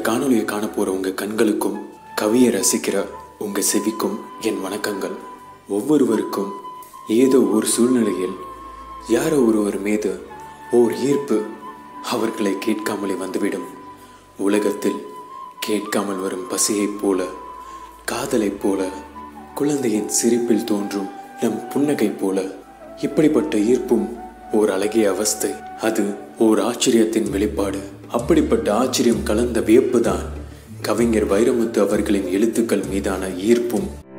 காணொளியை காண போற உங்க கண்களுக்கும் கவியை ரசிக்கிற உங்க செவிக்கும் என் வணக்கங்கள் ஒவ்வொருவருக்கும் ஏதோ ஒரு சூழ்நிலையில் யாரோ ஒருவர் மீது ஓர் ஈர்ப்பு அவர்களை கேட்காமலே வந்துவிடும் உலகத்தில் கேட்காமல் வரும் பசியைப் போல காதலைப் போல குழந்தையின் சிரிப்பில் தோன்றும் நம் புன்னகை போல இப்படிப்பட்ட ஈர்ப்பும் ஓர் அழகிய அவஸ்தை அது ஓர் ஆச்சரியத்தின் வெளிப்பாடு அப்படிப்பட்ட ஆச்சரியம் கலந்த வியப்புதான் கவிஞர் வைரமுத்து அவர்களின் எழுத்துக்கள் மீதான ஈர்ப்பும்